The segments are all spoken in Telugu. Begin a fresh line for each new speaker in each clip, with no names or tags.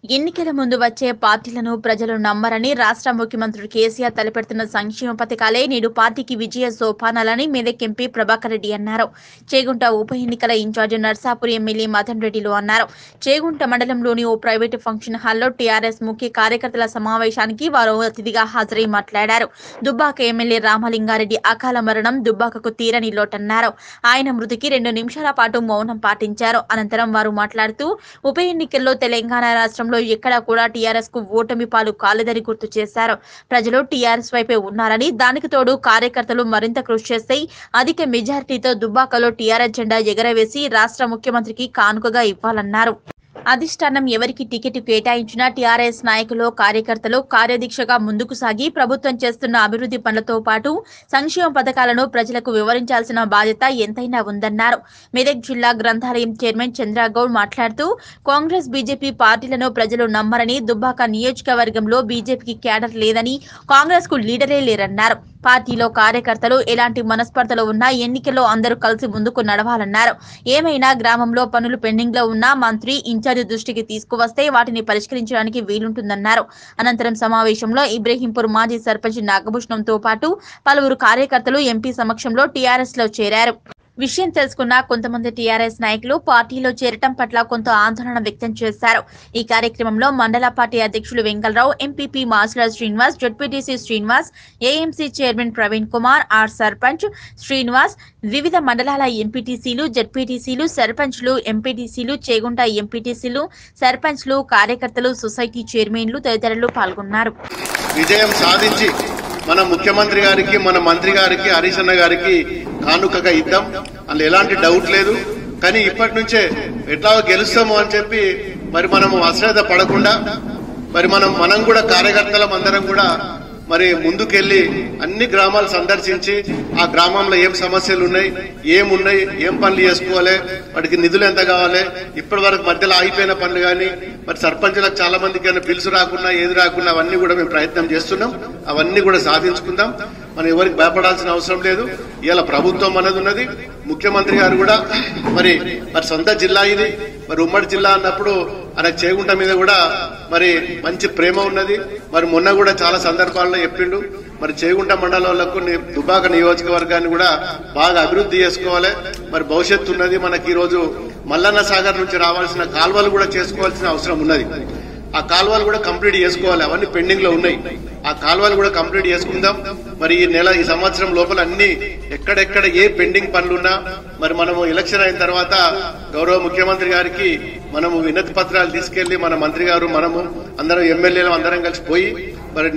ఎన్నికల ముందు వచ్చే పార్టీలను ప్రజలు నమ్మరని రాష్ట్ర ముఖ్యమంత్రి కేసీఆర్ తలపెడుతున్న సంక్షేమ పథకాలే నేడు పార్టీకి విజయ సోపానాలని మెదక్ ఎంపీ ప్రభాకర్ రెడ్డి అన్నారు చేగుంట ఉప ఎన్నికల ఇన్ఛార్జి నర్సాపూర్ ఎమ్మెల్యే మదన్ రెడ్డిలు అన్నారు చేగుంట మండలంలోని ఓ ప్రైవేటు ఫంక్షన్ హాల్లో టీఆర్ఎస్ ముఖ్య కార్యకర్తల సమావేశానికి వారు అతిథిగా హాజరై మాట్లాడారు దుబ్బాక ఎమ్మెల్యే రామలింగారెడ్డి అకాల మరణం దుబ్బాకకు తీరని లోటన్నారు ఆయన మృతికి రెండు నిమిషాల పాటు మౌనం పాటించారు అనంతరం వారు మాట్లాడుతూ ఉప ఎన్నికల్లో తెలంగాణ రాష్ట్రంలో ఎక్కడా కూడా టీఆర్ఎస్ కు ఓటమి పాలు కాలేదని గుర్తు చేశారు ప్రజలు టీఆర్ఎస్ వైపే ఉన్నారని దానికి తోడు కార్యకర్తలు మరింత కృషి చేస్తే అధిక మెజారిటీతో దుబ్బాకలో టీఆర్ఎస్ జెండా ఎగరవేసి రాష్ట్ర ముఖ్యమంత్రికి కానుకగా ఇవ్వాలన్నారు అధిష్టానం ఎవరికి టికెట్ కేటాయించినా టీఆర్ఎస్ నాయకులు కార్యకర్తలు కార్యదీక్షగా ముందుకు సాగి ప్రభుత్వం చేస్తున్న అభివృద్ధి పనులతో పాటు సంక్షేమ పథకాలను ప్రజలకు వివరించాల్సిన బాధ్యత ఎంతైనా ఉందన్నారు మెదక్ జిల్లా గ్రంథాలయం చైర్మన్ చంద్రగౌడ్ మాట్లాడుతూ కాంగ్రెస్ బీజేపీ పార్టీలను ప్రజలు నమ్మరని దుబ్బాక నియోజకవర్గంలో బీజేపీకి క్యాడర్ లేదని కాంగ్రెస్ కు లీడరే లేరన్నారు పార్టీలో కార్యకర్తలు ఎలాంటి మనస్పర్ధలు ఉన్నా ఎన్నికల్లో అందరూ కలిసి ముందుకు నడవాలన్నారు ఏమైనా గ్రామంలో పనులు పెండింగ్ లో ఉన్నా మంత్రి ఇన్ఛార్జి దృష్టికి తీసుకువస్తే వాటిని పరిష్కరించడానికి వీలుంటుందన్నారు అనంతరం సమావేశంలో ఇబ్రహీంపూర్ మాజీ సర్పంచ్ నాగభూషణంతో పాటు పలువురు కార్యకర్తలు ఎంపీ సమక్షంలో టీఆర్ఎస్ లో చేరారు విషయం తెలుసుకున్న కొంతమంది టీఆర్ఎస్ నాయకులు పార్టీలో చేరటం పట్ల కొంత ఆందోళన వ్యక్తం చేశారు ఈ కార్యక్రమంలో మండల పార్టీ అధ్యక్షులు Venkalarao MPP Masula Srinivas ZPTC Srinivas AMC chairman Praveen Kumar R sarpanch Srinivas వివిధ మండలాల ఎంపీటీసీలు జడ్పీటీసీలు సర్పంచ్లు ఎంపీటీసీలు చేగుంట ఎంపీటీసీలు సర్పంచ్లు కార్యకర్తలు సొసైటీ చైర్మన్లు తదితరులు పాల్గొన్నారు
విజయం సాధించి మన ముఖ్యమంత్రి గారికి మన మంత్రి గారికి హరీష్ అన్న గారికి కానుకగా ఇద్దాం అందులో ఎలాంటి డౌట్ లేదు కానీ ఇప్పటి నుంచే ఎట్లా గెలుస్తాము అని చెప్పి మరి మనము అశ్రద్ధ పడకుండా మరి మనం మనం కూడా కార్యకర్తలం అందరం కూడా మరి ముందుకెళ్లి అన్ని గ్రామాలు సందర్శించి ఆ గ్రామంలో ఏం సమస్యలు ఉన్నాయి ఏమున్నాయి ఏం పనులు చేసుకోవాలి వాటికి నిధులు ఎంత కావాలి ఇప్పటి వరకు మధ్యలో ఆగిపోయిన పనులు కానీ మరి సర్పంచులకు చాలా మందికి ఏమైనా పిలుసు రాకున్నా ఏది రాకున్నా అవన్నీ కూడా మేము ప్రయత్నం చేస్తున్నాం అవన్నీ కూడా సాధించుకుందాం మనం ఎవరికి భయపడాల్సిన అవసరం లేదు ఇలా ప్రభుత్వం అనేది ఉన్నది ముఖ్యమంత్రి గారు కూడా మరి మరి సొంత జిల్లా ఇది మరి ఉమ్మడి జిల్లా అన్నప్పుడు ఆయన చేగుంట మీద కూడా మరి మంచి ప్రేమ ఉన్నది మరి మొన్న కూడా చాలా సందర్భాల్లో చెప్పిండు మరి చేగుంట మండలంలో దుబాక నియోజకవర్గాన్ని కూడా బాగా అభివృద్ధి చేసుకోవాలి మరి భవిష్యత్తు ఉన్నది మనకి ఈ రోజు మల్లన్న సాగర్ నుంచి రావాల్సిన కాల్వలు కూడా చేసుకోవాల్సిన అవసరం ఉన్నది ఆ కాలువలు కూడా కంప్లీట్ చేసుకోవాలి అవన్నీ పెండింగ్ లో ఉన్నాయి ఆ కాలువలు కూడా కంప్లీట్ చేసుకుందాం మరి ఈ నెల ఈ సంవత్సరం లోపల అన్ని ఎక్కడెక్కడ ఏ పెండింగ్ పనులున్నా మరి మనము ఎలక్షన్ అయిన తర్వాత గౌరవ ముఖ్యమంత్రి గారికి మనము వినతి పత్రాలు తీసుకెళ్లి మన మంత్రి గారు మనము అందరం ఎమ్మెల్యేలు అందరం కలిసి పోయి మరి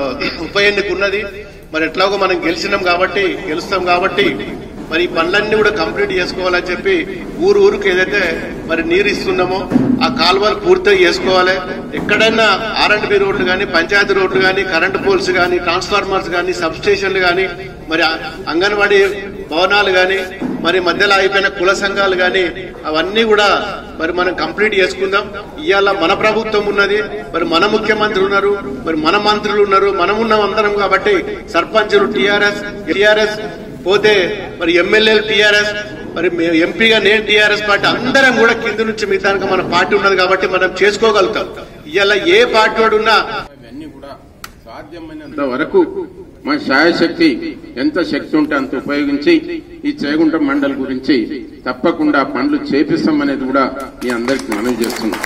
ఉప ఎన్నిక ఉన్నది మరి ఎట్లాగో మనం గెలిచినాం కాబట్టి గెలుస్తాం కాబట్టి మరి ఈ పనులన్నీ కూడా కంప్లీట్ చేసుకోవాలని చెప్పి ఊరు ఊరికి ఏదైతే మరి నీరు ఇస్తున్నామో ఆ కాలువలు పూర్తిగా చేసుకోవాలి ఎక్కడైనా ఆర్ అండ్ బి రోడ్లు కానీ పంచాయతీ రోడ్లు కానీ కరెంటు పోల్స్ కానీ ట్రాన్స్ఫార్మర్స్ కానీ సబ్ స్టేషన్లు కానీ మరి అంగన్వాడీ భవనాలు కానీ మరి మధ్యలో అయిపోయిన కుల సంఘాలు కానీ అవన్నీ కూడా మరి మనం కంప్లీట్ చేసుకుందాం ఇవాళ మన ప్రభుత్వం ఉన్నది మరి మన ముఖ్యమంత్రి ఉన్నారు మరి మన మంత్రులు ఉన్నారు మనం ఉన్నాం అందరం కాబట్టి సర్పంచులు టీఆర్ఎస్ టీఆర్ఎస్ పోతే మరి ఎమ్మెల్యేలు టీఆర్ఎస్ మరి ఎంపీగా నేను టీఆర్ఎస్ పార్టీ అందరం కూడా కింద నుంచి మిగతానికి మన పార్టీ ఉన్నది కాబట్టి మనం చేసుకోగలుగుతాం ఇవాళ ఏ పార్టీ వాడు ఉన్నా
ఇవన్నీ కూడా సాధ్యమైనంత వరకు మన శాయశక్తి ఎంత శక్తి ఉంటే అంత ఉపయోగించి ఈ చేగుంట మండలి గురించి తప్పకుండా పనులు చేపిస్తామనేది కూడా మీ అందరికి మనవి చేస్తున్నాం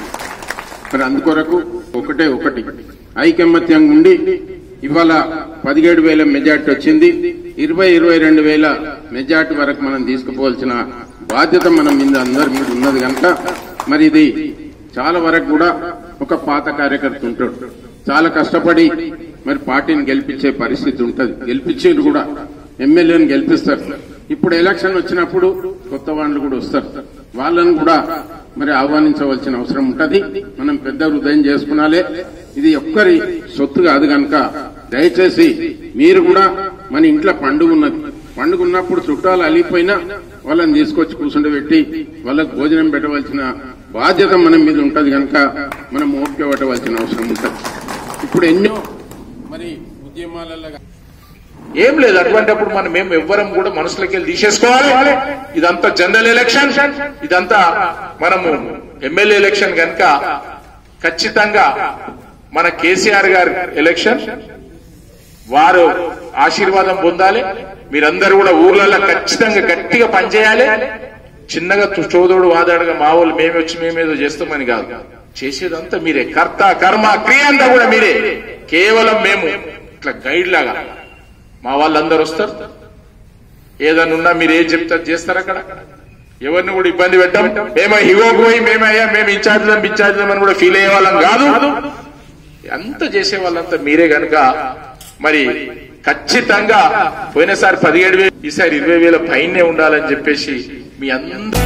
మరి అందుకొరకు ఒకటే ఒకటి ఐకమత్యంగా ఉండి ఇవాళ పదిహేడు వేల మెజార్టీ వచ్చింది ఇరవై ఇరవై రెండు వేల మెజార్టీ వరకు మనం తీసుకుపోవాల్సిన బాధ్యత మనం మీద అందరి మీద ఉన్నది కనుక మరి ఇది చాలా వరకు కూడా ఒక పాత కార్యకర్త ఉంటాడు చాలా కష్టపడి మరి పార్టీని గెలిపించే పరిస్థితి ఉంటది గెలిపించేది కూడా ఎమ్మెల్యేని గెలిపిస్తారు ఇప్పుడు ఎలక్షన్ వచ్చినప్పుడు కొత్త వాళ్ళు కూడా వస్తారు వాళ్ళని కూడా మరి ఆహ్వానించవలసిన అవసరం ఉంటది మనం పెద్ద హృదయం చేసుకున్నాలే ఇది ఒక్కరి సొత్తు కాదు కనుక దయచేసి మీరు కూడా మన ఇంట్లో పండుగ ఉన్నది పండుగ ఉన్నప్పుడు చుట్టాలు అలిగిపోయినా వాళ్ళని తీసుకొచ్చి కూర్చుండబెట్టి వాళ్ళకి భోజనం పెట్టవలసిన బాధ్యత మన మీద ఉంటది కనుక మనం ఓపిక పట్టవలసిన అవసరం ఉంటది ఇప్పుడు ఎన్నో మరి ఉద్యమాలలో
ఏం లేదు అటువంటిప్పుడు మనం మేము ఎవ్వరం కూడా మనసులోకి వెళ్ళి తీసేసుకోవాలి ఇదంతా జనరల్ ఎలక్షన్ ఇదంతా మనము ఎమ్మెల్యే ఎలక్షన్ కనుక ఖచ్చితంగా మన కేసీఆర్ గారి ఎలక్షన్ వారు ఆశీర్వాదం పొందాలి మీరందరూ కూడా ఊర్లలో ఖచ్చితంగా గట్టిగా పనిచేయాలి చిన్నగా తు- చోదోడు వాదాడుగా మా వాళ్ళు మేమే వచ్చి మేమేదో చేస్తామని కాదు చేసేదంతా మీరే కర్త కర్మ క్రియ అంతా కూడా మీరే కేవలం మేము ఇట్లా గైడ్ లాగా మా వాళ్ళందరూ వస్తారు ఏదన్నా ఉన్నా మీరు ఏం చెప్తారు చేస్తారు అక్కడ ఎవరిని కూడా ఇబ్బంది పెట్టాం మేము హిగోకు పోయి మేమయ్యా మేము ఇన్ఛార్జ్లం ఇన్ఛార్జ్లం అని కూడా ఫీల్ అయ్యే వాళ్ళం కాదు అంత చేసే వాళ్ళంతా మీరే గనుక మరి ఖచ్చితంగా పోయినసారి పదిహేడు వేలు ఈసారి ఇరవై వేల పైనే ఉండాలని చెప్పేసి మీ అందరూ